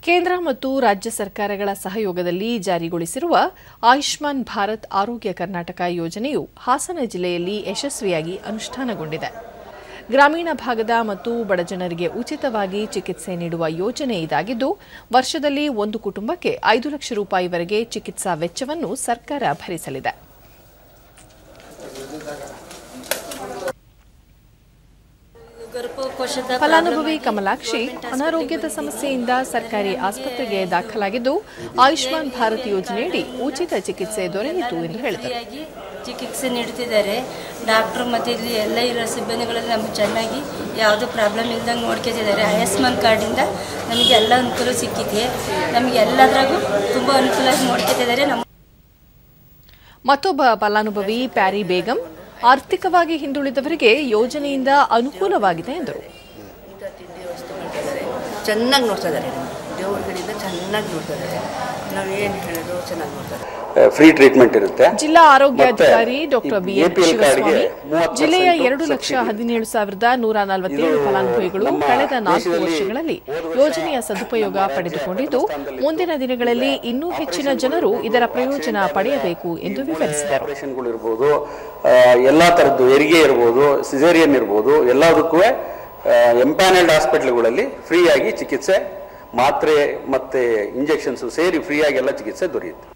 ಕೇಂದ್ರ ಮತ್ತು ರಾಜ್ಯ ಸರ್ಕಾರಗಳ ಸಹಯೋಗದಲ್ಲಿ ಜಾರಿಗೊಳಿಸಿರುವ ಆಯುಷ್ಮಾನ್ ಭಾರತ್ ಆರೋಗ್ಯ ಕರ್ನಾಟಕ ಯೋಜನೆಯು ಹಾಸನ ಜಿಲ್ಲೆಯಲ್ಲಿ ಯಶಸ್ವಿಯಾಗಿ ಅನುಷ್ಠಾನಗೊಂಡಿದೆ ಗ್ರಾಮೀಣ ಭಾಗದ ಮತ್ತು ಬಡಜನರಿಗೆ ಉಚಿತವಾಗಿ ಚಿಕಿತ್ಸೆ ನೀಡುವ ಯೋಜನೆ ಇದಾಗಿದ್ದು ವರ್ಷದಲ್ಲಿ ಒಂದು ಕುಟುಂಬಕ್ಕೆ ಐದು ಲಕ್ಷ ರೂಪಾಯಿವರೆಗೆ ಚಿಕಿತ್ಸಾ ವೆಚ್ಚವನ್ನು ಸರ್ಕಾರ ಭರಿಸಲಿದೆ ಗರ್ಭಕೋಶದ ಫಲಾನುಭವಿ ಕಮಲಾಕ್ಷಿ ಅನಾರೋಗ್ಯದ ಸಮಸ್ಯೆಯಿಂದ ಸರ್ಕಾರಿ ಆಸ್ಪತ್ರೆಗೆ ದಾಖಲಾಗಿದ್ದು ಆಯುಷ್ಮಾನ್ ಭಾರತ್ ಯೋಜನೆಯಡಿ ಉಚಿತ ಚಿಕಿತ್ಸೆ ದೊರೆಯಿತು ಎಂದು ಹೇಳಿದರು ಫ್ರೀಯಾಗಿ ಚಿಕಿತ್ಸೆ ನೀಡ್ತಿದ್ದಾರೆ ಡಾಕ್ಟ್ರು ಮತ್ತು ಇಲ್ಲಿ ಎಲ್ಲ ಇರೋ ಸಿಬ್ಬಂದಿಗಳೆಲ್ಲ ನಮ್ಗೆ ಚೆನ್ನಾಗಿ ಯಾವುದೂ ಪ್ರಾಬ್ಲಮ್ ಇಲ್ದಂಗೆ ನೋಡ್ಕೊತಿದ್ದಾರೆ ಆಯುಷ್ಮಾನ್ ಕಾರ್ಡಿಂದ ನಮಗೆ ಎಲ್ಲ ಅನುಕೂಲ ಸಿಕ್ಕಿದೆ ನಮಗೆ ಎಲ್ಲದ್ರಾಗೂ ತುಂಬ ಅನುಕೂಲವಾಗಿ ನೋಡ್ಕೊತಿದ್ದಾರೆ ನಮ್ಮ ಮತ್ತೊಬ್ಬ ಫಲಾನುಭವಿ ಪ್ಯಾರಿ ಬೇಗಂ ಆರ್ಥಿಕವಾಗಿ ಹಿಂದುಳಿದವರಿಗೆ ಯೋಜನೆಯಿಂದ ಅನುಕೂಲವಾಗಿದೆ ಎಂದರು ಊಟ ತಿಂಡಿ ವಸ್ತು ಮಾಡ್ತಿದ್ದಾರೆ ಚೆನ್ನಾಗಿ ನೋಡ್ತಾ ಇದ್ದಾರೆ ದೇವ್ರಗಳಿಂದ ಚೆನ್ನಾಗಿ ನೋಡ್ತಾ ಇದ್ದಾರೆ ನಾವೇನು ಹೇಳಿದ್ರು ಚೆನ್ನಾಗಿ ನೋಡ್ತಾರೆ ಫ್ರೀ ಟ್ರೀಟ್ಮೆಂಟ್ ಇರುತ್ತೆ ಜಿಲ್ಲಾ ಆರೋಗ್ಯಾಧಿಕಾರಿ ಮತ್ತೆ ಡಾಕ್ಟರ್ ಈ ಬಿಎನ್ APL ಕಾರ್ಡ್ಗೆ ಶಿವಸ್ವಾಮಿ 30% ಜಿಲ್ಲೆಯ ಎರಡು ಲಕ್ಷ ಸಬ್ಸಿಡಿ. ಹದಿನೇಳು ಸಾವಿರದ ನೂರ ನಲವತ್ತೇಳು ಇದು ಫಲಾನುಭವಿಗಳು ನಮ್ಮ ಕಳೆದ ನಾಲ್ಕು ದೇಶದಲ್ಲಿ ವರ್ಷಗಳಲ್ಲಿ ಹೋದ ವರ್ಷ ಯೋಜನೆಯ ಸದುಪಯೋಗ ನಮ್ಮ ರಾಜ್ಯ ಪಡೆದುಕೊಂಡಿದ್ದು ಸ್ಥಾನದಲ್ಲಿತ್ತು. ಮುಂದಿನ ದಿನಗಳಲ್ಲಿ ಇನ್ನೂ ಹೆಚ್ಚಿನ ಜನರು ಇದರ ಪ್ರಯೋಜನ ಪಡೆಯಬೇಕು ಎಂದು ವಿವರಿಸಿದರು ಆಪರೇಷನ್ಗಳು ಇರ್ಬೋದು ಎಲ್ಲ ಥರದ್ದು ಹೆರಿಗೆ ಇರ್ಬೋದು ಸಿಸೇರಿಯನ್ ಇರ್ಬೋದು ಎಲ್ಲದಕ್ಕೂ ಎಂಪ್ಯಾನಲ್ಡ್ ಹಾಸ್ಪಿಟ್ಲ್ಗಳಲ್ಲಿ ಫ್ರೀಯಾಗಿ ಚಿಕಿತ್ಸೆ ಮಾತ್ರೆ ಮತ್ತೆ ಇಂಜೆಕ್ಷನ್ಸ್ ಸೇರಿ ಫ್ರೀಯಾಗಿ ಎಲ್ಲ ಚಿಕಿತ್ಸೆ ದೊರೆಯುತ್ತೆ